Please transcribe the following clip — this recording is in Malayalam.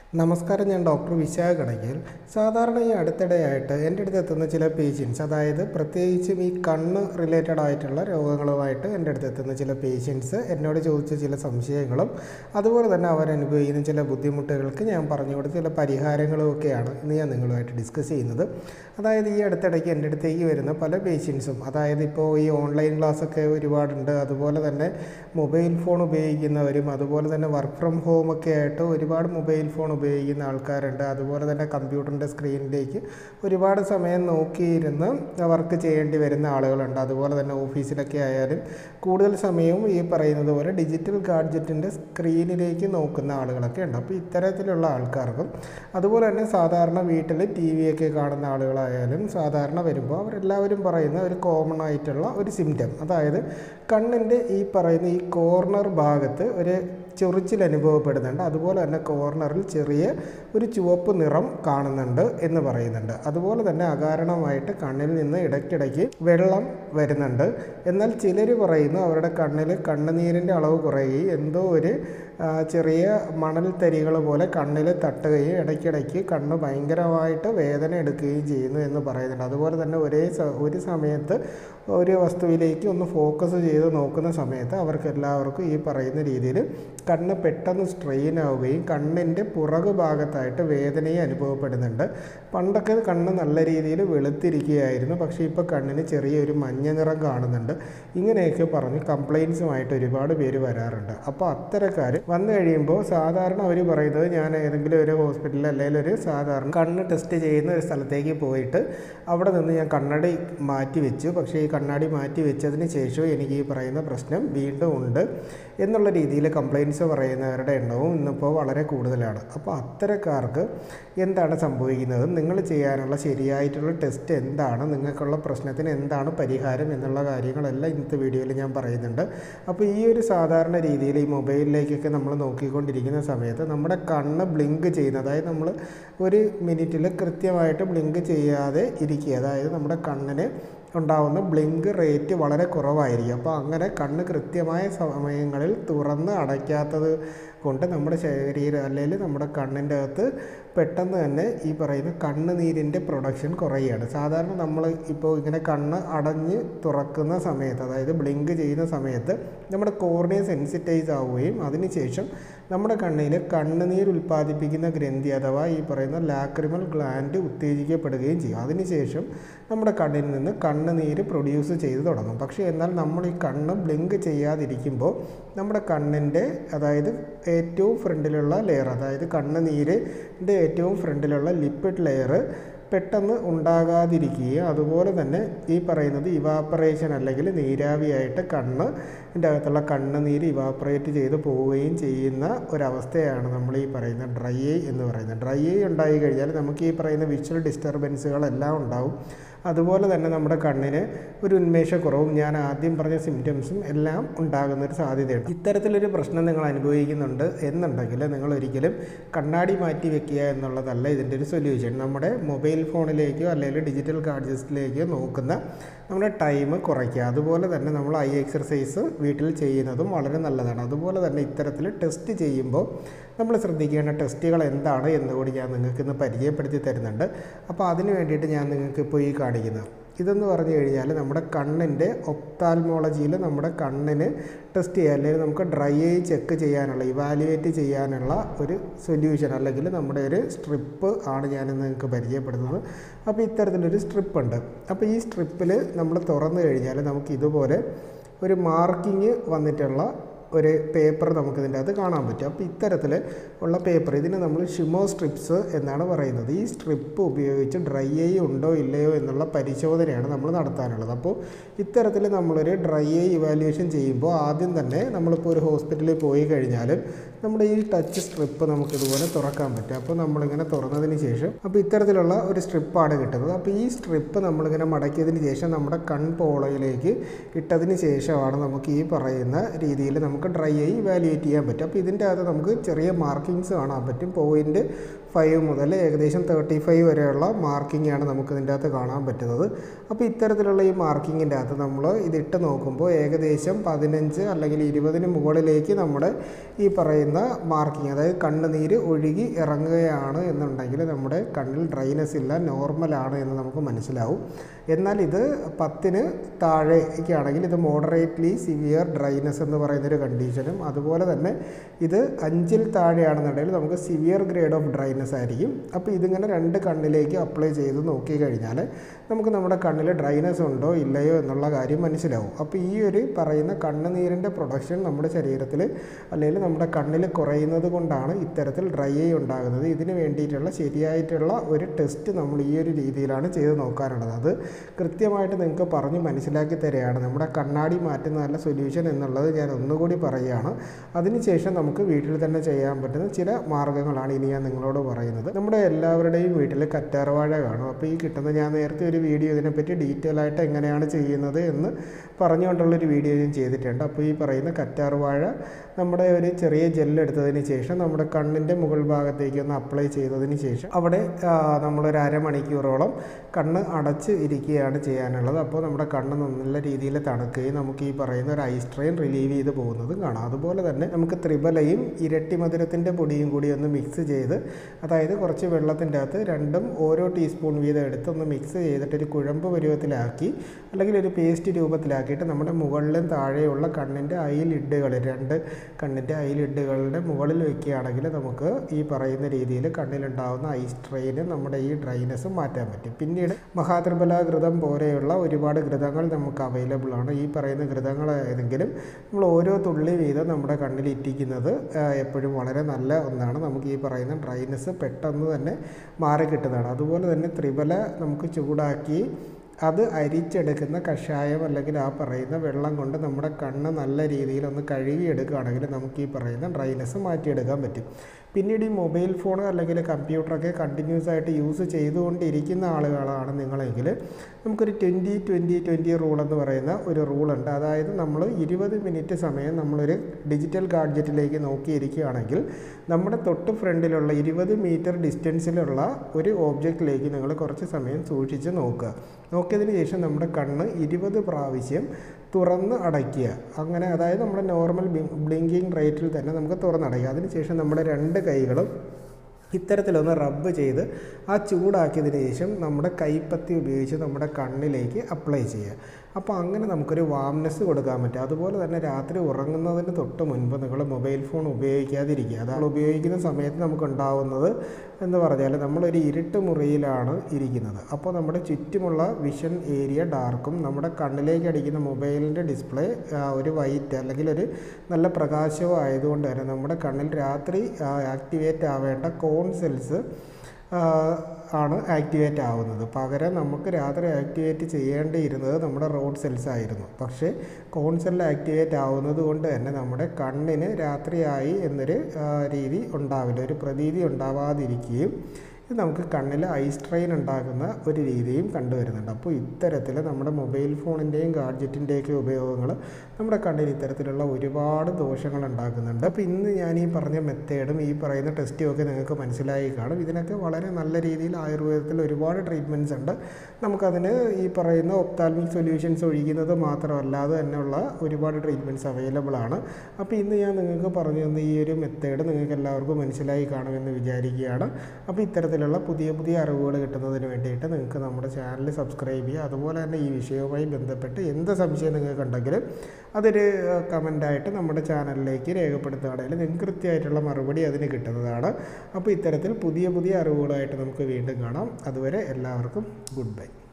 നമസ്കാരം ഞാൻ ഡോക്ടർ വിശാഖ കടയ്ക്കൽ സാധാരണ ഈ അടുത്തിടെയായിട്ട് എൻ്റെ അടുത്ത് എത്തുന്ന ചില പേഷ്യൻസ് അതായത് പ്രത്യേകിച്ചും ഈ കണ്ണ് റിലേറ്റഡ് ആയിട്ടുള്ള രോഗങ്ങളുമായിട്ട് എൻ്റെ അടുത്ത് എത്തുന്ന ചില പേഷ്യൻസ് എന്നോട് ചോദിച്ച ചില സംശയങ്ങളും അതുപോലെ തന്നെ അവരനുഭവിക്കുന്ന ചില ബുദ്ധിമുട്ടുകൾക്ക് ഞാൻ പറഞ്ഞു കൊടുത്ത ചില പരിഹാരങ്ങളും ഒക്കെയാണ് ഇന്ന് ഞാൻ നിങ്ങളുമായിട്ട് ഡിസ്കസ് ചെയ്യുന്നത് അതായത് ഈ അടുത്തിടയ്ക്ക് എൻ്റെ അടുത്തേക്ക് വരുന്ന പല പേഷ്യൻസും അതായത് ഇപ്പോൾ ഈ ഓൺലൈൻ ക്ലാസ്സൊക്കെ ഒരുപാടുണ്ട് അതുപോലെ തന്നെ മൊബൈൽ ഫോൺ ഉപയോഗിക്കുന്നവരും അതുപോലെ തന്നെ വർക്ക് ഫ്രം ഹോം ഒക്കെ ആയിട്ട് ഒരുപാട് മൊബൈൽ ഫോൺ ഉപയോഗിക്കുന്ന ആൾക്കാരുണ്ട് അതുപോലെ തന്നെ കമ്പ്യൂട്ടറിൻ്റെ സ്ക്രീനിലേക്ക് ഒരുപാട് സമയം നോക്കിയിരുന്ന് വർക്ക് ചെയ്യേണ്ടി വരുന്ന ആളുകളുണ്ട് അതുപോലെ തന്നെ ഓഫീസിലൊക്കെ ആയാലും കൂടുതൽ സമയവും ഈ പറയുന്നത് പോലെ ഡിജിറ്റൽ ഗാഡ്ജറ്റിൻ്റെ സ്ക്രീനിലേക്ക് നോക്കുന്ന ആളുകളൊക്കെ ഉണ്ട് അപ്പോൾ ഇത്തരത്തിലുള്ള ആൾക്കാർക്കും അതുപോലെ തന്നെ സാധാരണ വീട്ടിൽ ടി വി ഒക്കെ കാണുന്ന ആളുകളായാലും സാധാരണ വരുമ്പോൾ അവരെല്ലാവരും പറയുന്ന ഒരു കോമൺ ആയിട്ടുള്ള ഒരു സിംറ്റം അതായത് കണ്ണിൻ്റെ ഈ പറയുന്ന ഈ കോർണർ ഭാഗത്ത് ഒരു ചൊറിച്ചിൽ അനുഭവപ്പെടുന്നുണ്ട് അതുപോലെ തന്നെ കോർണറിൽ ചെറിയ ഒരു ചുവപ്പ് നിറം കാണുന്നുണ്ട് എന്ന് പറയുന്നുണ്ട് അതുപോലെ തന്നെ അകാരണമായിട്ട് കണ്ണിൽ നിന്ന് ഇടയ്ക്കിടയ്ക്ക് വെള്ളം വരുന്നുണ്ട് എന്നാൽ ചിലർ പറയുന്നു അവരുടെ കണ്ണിൽ കണ്ണുനീരിൻ്റെ അളവ് കുറയുകയും എന്തോ ഒരു ആ, ചെറിയ മണൽ തരികൾ പോലെ കണ്ണിൽ തട്ടുകയും ഇടയ്ക്കിടയ്ക്ക് കണ്ണ് ഭയങ്കരമായിട്ട് വേദന എടുക്കുകയും ചെയ്യുന്നു എന്ന് പറയുന്നുണ്ട് അതുപോലെ തന്നെ ഒരേ സ- ഒരു സമയത്ത് ഒരു വസ്തുവിലേക്ക് ഒന്ന് ഫോക്കസ് ചെയ്ത് നോക്കുന്ന സമയത്ത് അവർക്ക് എല്ലാവർക്കും ഈ പറയുന്ന രീതിയിൽ കണ്ണ് പെട്ടെന്ന് സ്ട്രെയിൻ ആവുകയും കണ്ണിൻ്റെ പുറകു ഭാഗത്തായിട്ട് വേദനയും അനുഭവപ്പെടുന്നുണ്ട് പണ്ടൊക്കെ കണ്ണ് നല്ല രീതിയിൽ വെളുത്തിരിക്കുകയായിരുന്നു പക്ഷേ ഇപ്പോൾ കണ്ണിന് ചെറിയൊരു മഞ്ഞ നിറം കാണുന്നുണ്ട് ഇങ്ങനെയൊക്കെ പറഞ്ഞ് കംപ്ലയിൻസുമായിട്ട് ഒരുപാട് പേര് വരാറുണ്ട് അപ്പോൾ അത്തരക്കാർ വന്നു കഴിയുമ്പോൾ സാധാരണ അവർ പറയുന്നത് ഞാൻ ഏതെങ്കിലും ഒരു ഹോസ്പിറ്റലിൽ അല്ലെങ്കിൽ ഒരു സാധാരണ കണ്ണ് ടെസ്റ്റ് ചെയ്യുന്ന ഒരു സ്ഥലത്തേക്ക് പോയിട്ട് അവിടെ നിന്ന് ഞാൻ കണ്ണാടി മാറ്റി വെച്ചു പക്ഷേ ഈ കണ്ണാടി മാറ്റി വെച്ചതിന് ശേഷം എനിക്ക് ഈ പറയുന്ന പ്രശ്നം വീണ്ടും ഉണ്ട് എന്നുള്ള രീതിയിൽ കംപ്ലയിൻസ് പറയുന്നവരുടെ എണ്ണവും ഇന്നിപ്പോൾ വളരെ കൂടുതലാണ് അപ്പോൾ അത്തരക്കാർക്ക് എന്താണ് സംഭവിക്കുന്നത് നിങ്ങൾ ചെയ്യാനുള്ള ശരിയായിട്ടുള്ള ടെസ്റ്റ് എന്താണ് നിങ്ങൾക്കുള്ള പ്രശ്നത്തിന് എന്താണ് പരിഹാരം എന്നുള്ള കാര്യങ്ങളെല്ലാം ഇന്നത്തെ വീഡിയോയിൽ ഞാൻ പറയുന്നുണ്ട് അപ്പോൾ ഈ ഒരു സാധാരണ രീതിയിൽ ഈ മൊബൈലിലേക്കൊക്കെ നമ്മൾ നോക്കിക്കൊണ്ടിരിക്കുന്ന സമയത്ത് നമ്മുടെ കണ്ണ് ബ്ലിങ്ക് ചെയ്യുന്നത് അതായത് നമ്മൾ ഒരു മിനിറ്റിൽ കൃത്യമായിട്ട് ബ്ലിങ്ക് ചെയ്യാതെ ഇരിക്കുക അതായത് നമ്മുടെ കണ്ണിന് ഉണ്ടാവുന്ന ബ്ലിങ്ക് റേറ്റ് വളരെ കുറവായിരിക്കും അപ്പോൾ അങ്ങനെ കണ്ണ് കൃത്യമായ സമയങ്ങളിൽ തുറന്ന് അടയ്ക്കാത്തത് കൊണ്ട് നമ്മുടെ ശരീരം അല്ലെങ്കിൽ നമ്മുടെ കണ്ണിൻ്റെ അകത്ത് പെട്ടെന്ന് തന്നെ ഈ പറയുന്ന കണ്ണുനീരിൻ്റെ പ്രൊഡക്ഷൻ കുറയുകയാണ് സാധാരണ നമ്മൾ ഇപ്പോൾ ഇങ്ങനെ കണ്ണ് അടഞ്ഞ് തുറക്കുന്ന സമയത്ത് അതായത് ബ്ലിങ്ക് ചെയ്യുന്ന സമയത്ത് നമ്മുടെ കോർണിയ സെൻസിറ്റൈസ് ആവുകയും അതിനുശേഷം നമ്മുടെ കണ്ണിൽ കണ്ണുനീർ ഉൽപ്പാദിപ്പിക്കുന്ന ഗ്രന്ഥി അഥവാ ഈ പറയുന്ന ലാക്രിമൽ ഗ്ലാൻഡ് ഉത്തേജിക്കപ്പെടുകയും ചെയ്യും അതിനുശേഷം നമ്മുടെ കണ്ണിൽ നിന്ന് കണ്ണുനീര് പ്രൊഡ്യൂസ് ചെയ്ത് തുടങ്ങും പക്ഷേ എന്നാൽ നമ്മൾ ഈ കണ്ണ് ബ്ലിങ്ക് ചെയ്യാതിരിക്കുമ്പോൾ നമ്മുടെ കണ്ണിൻ്റെ അതായത് ഏറ്റവും ഫ്രണ്ടിലുള്ള ലെയർ അതായത് കണ്ണുനീരിൻ്റെ ഏറ്റവും ഫ്രണ്ടിലുള്ള ലിപ്പിഡ് ലെയർ പെട്ടെന്ന് ഉണ്ടാകാതിരിക്കുകയും അതുപോലെ തന്നെ ഈ പറയുന്നത് ഇവാപ്പറേഷൻ അല്ലെങ്കിൽ നീരാവിയായിട്ട് കണ്ണ് ൻ്റെ അകത്തുള്ള കണ്ണുനീര് ഇവാപ്പറേറ്റ് ചെയ്ത് പോവുകയും ചെയ്യുന്ന ഒരവസ്ഥയാണ് നമ്മൾ ഈ പറയുന്ന ഡ്രൈ ഐ എന്ന് പറയുന്നത് ഡ്രൈ ഐ ഉണ്ടായി കഴിഞ്ഞാൽ നമുക്ക് ഈ പറയുന്ന വിഷ്വൽ ഡിസ്റ്റർബൻസുകളെല്ലാം ഉണ്ടാവും അതുപോലെ തന്നെ നമ്മുടെ കണ്ണിന് ഒരു ഉന്മേഷക്കുറവും ഞാൻ ആദ്യം പറഞ്ഞ സിംറ്റംസും എല്ലാം ഉണ്ടാകുന്ന ഒരു സാധ്യതയുണ്ട് ഇത്തരത്തിലൊരു പ്രശ്നം നിങ്ങൾ അനുഭവിക്കുന്നുണ്ട് എന്നുണ്ടെങ്കിൽ നിങ്ങൾ ഒരിക്കലും കണ്ണാടി മാറ്റി വെക്കുക എന്നുള്ളതല്ല ഇതിൻ്റെ ഒരു സൊല്യൂഷൻ നമ്മുടെ മൊബൈൽ ഫോണിലേക്കോ അല്ലെങ്കിൽ ഡിജിറ്റൽ ഗാഡ്ജറ്റ്സിലേക്കോ നോക്കുന്ന നമ്മുടെ ടൈം കുറയ്ക്കുക അതുപോലെ തന്നെ നമ്മൾ ഐ എക്സർസൈസ് വീട്ടിൽ ചെയ്യുന്നതും വളരെ നല്ലതാണ് അതുപോലെ തന്നെ ഇത്തരത്തിൽ ടെസ്റ്റ് ചെയ്യുമ്പോൾ നമ്മൾ ശ്രദ്ധിക്കേണ്ട ടെസ്റ്റുകൾ എന്താണ് എന്നുകൂടി ഞാൻ നിങ്ങൾക്ക് ഇന്ന് പരിചയപ്പെടുത്തി തരുന്നുണ്ട് അപ്പോൾ അതിന് വേണ്ടിയിട്ട് ഞാൻ നിങ്ങൾക്ക് ഇപ്പോൾ ഈ കാണിക്കുന്നത് ഇതെന്ന് പറഞ്ഞു കഴിഞ്ഞാൽ നമ്മുടെ കണ്ണിൻ്റെ ഒപ്താൽമോളജിയിൽ നമ്മുടെ കണ്ണിന് ടെസ്റ്റ് ചെയ്യാൻ അല്ലെങ്കിൽ നമുക്ക് ഡ്രൈ ഐ ചെക്ക് ചെയ്യാനുള്ള ഇവാലുവേറ്റ് ചെയ്യാനുള്ള ഒരു സൊല്യൂഷൻ അല്ലെങ്കിൽ നമ്മുടെ ഒരു സ്ട്രിപ്പ് ആണ് ഞാനിന്ന് നിങ്ങൾക്ക് പരിചയപ്പെടുന്നത് അപ്പോൾ ഇത്തരത്തിലൊരു സ്ട്രിപ്പ് ഉണ്ട് അപ്പോൾ ഈ സ്ട്രിപ്പിൽ നമ്മൾ തുറന്നു കഴിഞ്ഞാൽ നമുക്ക് ഇതുപോലെ ഒരു മാർക്കിങ് വന്നിട്ടുള്ള ഒരു പേപ്പർ നമുക്കിതിൻ്റെ അകത്ത് കാണാൻ പറ്റും അപ്പോൾ ഇത്തരത്തിൽ ഉള്ള പേപ്പർ ഇതിന് നമ്മൾ ഷിമോ സ്ട്രിപ്സ് എന്നാണ് പറയുന്നത് ഈ സ്ട്രിപ്പ് ഉപയോഗിച്ച് ഡ്രൈ ഐ ഉണ്ടോ ഇല്ലയോ എന്നുള്ള പരിശോധനയാണ് നമ്മൾ നടത്താനുള്ളത് അപ്പോൾ ഇത്തരത്തിൽ നമ്മളൊരു ഡ്രൈ ഐ ഇവാലുവേഷൻ ചെയ്യുമ്പോൾ ആദ്യം തന്നെ നമ്മളിപ്പോൾ ഒരു ഹോസ്പിറ്റലിൽ പോയി കഴിഞ്ഞാൽ നമ്മുടെ ഈ ടച്ച് സ്ട്രിപ്പ് നമുക്കിതുപോലെ തുറക്കാൻ പറ്റും അപ്പോൾ നമ്മളിങ്ങനെ തുറന്നതിന് ശേഷം അപ്പോൾ ഇത്തരത്തിലുള്ള ഒരു സ്ട്രിപ്പാണ് കിട്ടുന്നത് അപ്പോൾ ഈ സ്ട്രിപ്പ് നമ്മളിങ്ങനെ മടക്കിയതിന് ശേഷം നമ്മുടെ കൺപോളയിലേക്ക് ഇട്ടതിന് ശേഷമാണ് നമുക്ക് ഈ പറയുന്ന രീതിയിൽ നമുക്ക് ഡ്രൈ ആയി ഇവാലുവേറ്റ് ചെയ്യാൻ പറ്റും അപ്പോൾ ഇതിൻ്റെ അകത്ത് നമുക്ക് ചെറിയ മാർക്കിങ്സ് കാണാൻ പറ്റും പോയിൻറ്റ് ഫൈവ് മുതൽ ഏകദേശം തേർട്ടി ഫൈവ് വരെയുള്ള മാർക്കിംഗ് ആണ് നമുക്ക് ഇതിൻ്റെ അകത്ത് കാണാൻ പറ്റുന്നത് അപ്പോൾ ഇത്തരത്തിലുള്ള ഈ മാർക്കിങ്ങിൻ്റെ അകത്ത് നമ്മൾ ഇതിട്ട് നോക്കുമ്പോൾ ഏകദേശം പതിനഞ്ച് അല്ലെങ്കിൽ ഇരുപതിന് മുകളിലേക്ക് നമ്മുടെ ഈ പറയുന്ന മാർക്കിംഗ് അതായത് കണ്ണുനീര് ഒഴുകി ഇറങ്ങുകയാണ് എന്നുണ്ടെങ്കിൽ നമ്മുടെ കണ്ണിൽ ഡ്രൈനെസ് ഇല്ല നോർമലാണ് എന്ന് നമുക്ക് മനസ്സിലാവും എന്നാൽ ഇത് പത്തിന് താഴേക്കാണെങ്കിൽ ഇത് മോഡറേറ്റ്ലി സിവിയർ ഡ്രൈനെസ് എന്ന് പറയുന്നൊരു കണ്ടീഷനും അതുപോലെ തന്നെ ഇത് അഞ്ചിൽ താഴെയാണെന്നുണ്ടെങ്കിൽ നമുക്ക് സിവിയർ ഗ്രേഡ് ഓഫ് ഡ്രൈനെസ് ആയിരിക്കും അപ്പോൾ ഇതിങ്ങനെ രണ്ട് കണ്ണിലേക്ക് അപ്ലൈ ചെയ്ത് നോക്കിക്കഴിഞ്ഞാൽ നമുക്ക് നമ്മുടെ കണ്ണിൽ ഡ്രൈനെസ് ഉണ്ടോ ഇല്ലയോ എന്നുള്ള കാര്യം മനസ്സിലാവും അപ്പോൾ ഈ ഒരു പറയുന്ന കണ്ണുനീരിൻ്റെ പ്രൊഡക്ഷൻ നമ്മുടെ ശരീരത്തിൽ അല്ലെങ്കിൽ നമ്മുടെ കണ്ണിൽ കുറയുന്നത് കൊണ്ടാണ് ഇത്തരത്തിൽ ഡ്രൈ ഐ ഉണ്ടാകുന്നത് ഇതിന് വേണ്ടിയിട്ടുള്ള ശരിയായിട്ടുള്ള ഒരു ടെസ്റ്റ് നമ്മൾ ഈ ഒരു രീതിയിലാണ് ചെയ്ത് നോക്കാനുള്ളത് അത് കൃത്യമായിട്ട് നിങ്ങൾക്ക് പറഞ്ഞ് മനസ്സിലാക്കി തരികയാണ് നമ്മുടെ കണ്ണാടി മാറ്റുന്ന നല്ല സൊല്യൂഷൻ എന്നുള്ളത് ഞാൻ ഒന്നുകൂടി പറയുകയാണ് അതിനുശേഷം നമുക്ക് വീട്ടിൽ തന്നെ ചെയ്യാൻ പറ്റുന്ന ചില മാർഗ്ഗങ്ങളാണ് ഇനി ഞാൻ നിങ്ങളോട് പറയുന്നത് നമ്മുടെ എല്ലാവരുടെയും വീട്ടിൽ കറ്റാർവാഴ കാണും അപ്പോൾ ഈ കിട്ടുന്ന ഞാൻ നേരത്തെ ഒരു വീഡിയോ ഇതിനെപ്പറ്റി ഡീറ്റെയിൽ ആയിട്ട് എങ്ങനെയാണ് ചെയ്യുന്നത് എന്ന് പറഞ്ഞുകൊണ്ടുള്ളൊരു വീഡിയോ ഞാൻ ചെയ്തിട്ടുണ്ട് അപ്പോൾ ഈ പറയുന്ന കറ്റാർവാഴ നമ്മുടെ ഒരു ചെറിയ ജെല്ലെടുത്തതിന് ശേഷം നമ്മുടെ കണ്ണിൻ്റെ മുകൾ ഭാഗത്തേക്ക് ഒന്ന് അപ്ലൈ ചെയ്തതിന് ശേഷം അവിടെ ആ, നമ്മളൊരു അരമണിക്കൂറോളം കണ്ണ് അടച്ച് ഇരിക്കുകയാണ് ചെയ്യാനുള്ളത് അപ്പോൾ നമ്മുടെ കണ്ണ് നല്ല രീതിയിൽ തണുക്കുകയും നമുക്ക് ഈ പറയുന്ന ഒരു ഐസ് ട്രെയിൻ റിലീവ് ചെയ്ത് പോകുന്നതും കാണാം അതുപോലെ തന്നെ നമുക്ക് ത്രിബലയും ഇരട്ടി മധുരത്തിൻ്റെ പൊടിയും കൂടി ഒന്ന് മിക്സ് ചെയ്ത് അതായത് കുറച്ച് വെള്ളത്തിൻ്റെ അകത്ത് രണ്ടും ഓരോ ടീസ്പൂൺ വീതം എടുത്ത് ഒന്ന് മിക്സ് ചെയ്തിട്ട് ഒരു കുഴമ്പ് പരുവത്തിലാക്കി അല്ലെങ്കിൽ ഒരു പേസ്റ്റ് രൂപത്തിലാക്കിയിട്ട് നമ്മുടെ മുകളിലും താഴെയുള്ള കണ്ണിൻ്റെ ഐലിഡുകൾ രണ്ട് കണ്ണിൻ്റെ ഐലിഡുകളുടെ മുകളിൽ വെക്കുകയാണെങ്കിൽ നമുക്ക് ഈ പറയുന്ന രീതിയിൽ കണ്ണിലുണ്ടാകുന്ന ഐസ് ട്രെയിന് നമ്മുടെ ഈ ഡ്രൈനെസ് മാറ്റാൻ പറ്റും പിന്നീട് മഹാത്രിബല ഘൃതം പോലെയുള്ള ഒരുപാട് ഘൃതങ്ങൾ നമുക്ക് അവൈലബിൾ ആണ് ഈ പറയുന്ന ഘൃതങ്ങൾ ഏതെങ്കിലും നമ്മൾ ഓരോ തുള്ളി വീതം നമ്മുടെ കണ്ണിൽ ഇറ്റിക്കുന്നത് ആ, എപ്പോഴും വളരെ നല്ല ഒന്നാണ് നമുക്ക് ഈ പറയുന്ന ഡ്രൈനെസ് പെട്ടെന്ന് തന്നെ മാറി കിട്ടുന്നതാണ് അതുപോലെ തന്നെ ത്രിബല നമുക്ക് ചൂടാക്കി അത് അരിച്ചെടുക്കുന്ന കഷായം അല്ലെങ്കിൽ ആ പറയുന്ന വെള്ളം കൊണ്ട് നമ്മുടെ കണ്ണ് നല്ല രീതിയിൽ ഒന്ന് കഴുകിയെടുക്കുകയാണെങ്കിൽ നമുക്ക് ഈ പറയുന്ന ഡ്രൈനെസ് മാറ്റിയെടുക്കാൻ പറ്റും പിന്നീട് ഈ മൊബൈൽ ഫോൺ അല്ലെങ്കിൽ കമ്പ്യൂട്ടറൊക്കെ കണ്ടിന്യൂസ് ആയിട്ട് യൂസ് ചെയ്തുകൊണ്ടിരിക്കുന്ന ആളുകളാണ് നിങ്ങളെങ്കിൽ നമുക്കൊരു ട്വൻറ്റി ട്വൻറ്റി ട്വൻറ്റി റൂൾ എന്ന് പറയുന്ന ഒരു റൂളുണ്ട് അതായത് നമ്മൾ ഇരുപത് മിനിറ്റ് സമയം നമ്മളൊരു ഡിജിറ്റൽ ഗാഡ്ജറ്റിലേക്ക് നോക്കിയിരിക്കുകയാണെങ്കിൽ നമ്മുടെ തൊട്ട് ഫ്രണ്ടിലുള്ള ഇരുപത് മീറ്റർ ഡിസ്റ്റൻസിലുള്ള ഒരു ഓബ്ജക്റ്റിലേക്ക് നിങ്ങൾ കുറച്ച് സമയം സൂക്ഷിച്ച് നോക്കുക നോക്കിയതിന് ശേഷം നമ്മുടെ കണ്ണ് ഇരുപത് പ്രാവശ്യം തുറന്ന് അടയ്ക്കുക അങ്ങനെ അതായത് നമ്മുടെ നോർമൽ ബ്ലിങ്കിങ് റേറ്റിൽ തന്നെ നമുക്ക് തുറന്നടയ്ക്കുക അതിനുശേഷം നമ്മുടെ രണ്ട് കൈകളും ഇത്തരത്തിലൊന്ന് റബ്ബ് ചെയ്ത് ആ ചൂടാക്കിയതിന് ശേഷം നമ്മുടെ കൈപ്പത്തി ഉപയോഗിച്ച് നമ്മുടെ കണ്ണിലേക്ക് അപ്ലൈ ചെയ്യുക അപ്പോൾ അങ്ങനെ നമുക്കൊരു വാംനെസ് കൊടുക്കാൻ പറ്റും അതുപോലെ തന്നെ രാത്രി ഉറങ്ങുന്നതിന് തൊട്ട് മുൻപ് നിങ്ങൾ മൊബൈൽ ഫോൺ ഉപയോഗിക്കാതിരിക്കുക അതാണ് ഉപയോഗിക്കുന്ന സമയത്ത് നമുക്കുണ്ടാവുന്നത് എന്ന് പറഞ്ഞാൽ നമ്മളൊരു ഇരുട്ട് മുറിയിലാണ് ഇരിക്കുന്നത് അപ്പോൾ നമ്മുടെ ചുറ്റുമുള്ള വിഷൻ ഏരിയ ഡാർക്കും നമ്മുടെ കണ്ണിലേക്ക് അടിക്കുന്ന മൊബൈലിൻ്റെ ഡിസ്പ്ലേ ഒരു വൈറ്റ് അല്ലെങ്കിൽ ഒരു നല്ല പ്രകാശവും ആയതുകൊണ്ട് തന്നെ നമ്മുടെ കണ്ണിൽ രാത്രി ആക്ടിവേറ്റ് ആവേണ്ട കോൺ സെൽസ് ആണ് ആക്ടിവേറ്റ് ആവുന്നത് പകരം നമുക്ക് രാത്രി ആക്ടിവേറ്റ് ചെയ്യേണ്ടിയിരുന്നത് നമ്മുടെ റോഡ് സെൽസ് ആയിരുന്നു പക്ഷേ കോൺ സെൽ ആക്ടിവേറ്റ് ആവുന്നത് കൊണ്ട് തന്നെ നമ്മുടെ കണ്ണിന് രാത്രിയായി എന്നൊരു ആ, രീതി ഉണ്ടാവില്ല ഒരു പ്രതീതി ഉണ്ടാവാതിരിക്കുകയും ഇത് നമുക്ക് കണ്ണിൽ ഐ സ്ട്രെയിൻ ഉണ്ടാക്കുന്ന ഒരു രീതിയും കണ്ടുവരുന്നുണ്ട് അപ്പോൾ ഇത്തരത്തിൽ നമ്മുടെ മൊബൈൽ ഫോണിൻ്റെയും ഗാഡ്ജറ്റിൻ്റെയൊക്കെ ഉപയോഗങ്ങൾ നമ്മുടെ കണ്ണിൽ ഇത്തരത്തിലുള്ള ഒരുപാട് ദോഷങ്ങൾ ഉണ്ടാക്കുന്നുണ്ട് അപ്പോൾ ഇന്ന് ഞാൻ ഈ പറഞ്ഞ മെത്തേഡും ഈ പറയുന്ന ടെസ്റ്റും ഒക്കെ നിങ്ങൾക്ക് മനസ്സിലായി കാണും ഇതിനൊക്കെ വളരെ നല്ല രീതിയിൽ ആയുർവേദത്തിൽ ഒരുപാട് ട്രീറ്റ്മെൻറ്റ്സ് ഉണ്ട് നമുക്കതിന് ഈ പറയുന്ന ഒപ്താൽമിക് സൊല്യൂഷൻസ് ഒഴിക്കുന്നത് മാത്രമല്ലാതെ തന്നെയുള്ള ഒരുപാട് ട്രീറ്റ്മെൻറ്റ്സ് അവൈലബിൾ ആണ് അപ്പോൾ ഇന്ന് ഞാൻ നിങ്ങൾക്ക് പറഞ്ഞു തന്ന ഈ ഒരു മെത്തേഡ് നിങ്ങൾക്ക് എല്ലാവർക്കും മനസ്സിലായി കാണുമെന്ന് വിചാരിക്കുകയാണ് അപ്പോൾ ഇത്തരത്തിലുള്ള പുതിയ പുതിയ അറിവുകൾ കിട്ടുന്നതിന് വേണ്ടിയിട്ട് നിങ്ങൾക്ക് നമ്മുടെ ചാനൽ സബ്സ്ക്രൈബ് ചെയ്യുക അതുപോലെ തന്നെ ഈ വിഷയവുമായി ബന്ധപ്പെട്ട് എന്ത് സംശയം നിങ്ങൾക്ക് ഉണ്ടെങ്കിലും അതൊരു കമൻ്റായിട്ട് നമ്മുടെ ചാനലിലേക്ക് രേഖപ്പെടുത്തുകയാണെങ്കിൽ നിങ്ങൾക്ക് കൃത്യമായിട്ടുള്ള മറുപടി അതിന് കിട്ടുന്നതാണ് അപ്പോൾ ഇത്തരത്തിൽ പുതിയ പുതിയ അറിവുകളായിട്ട് നമുക്ക് വീണ്ടും കാണാം അതുവരെ എല്ലാവർക്കും ഗുഡ് ബൈ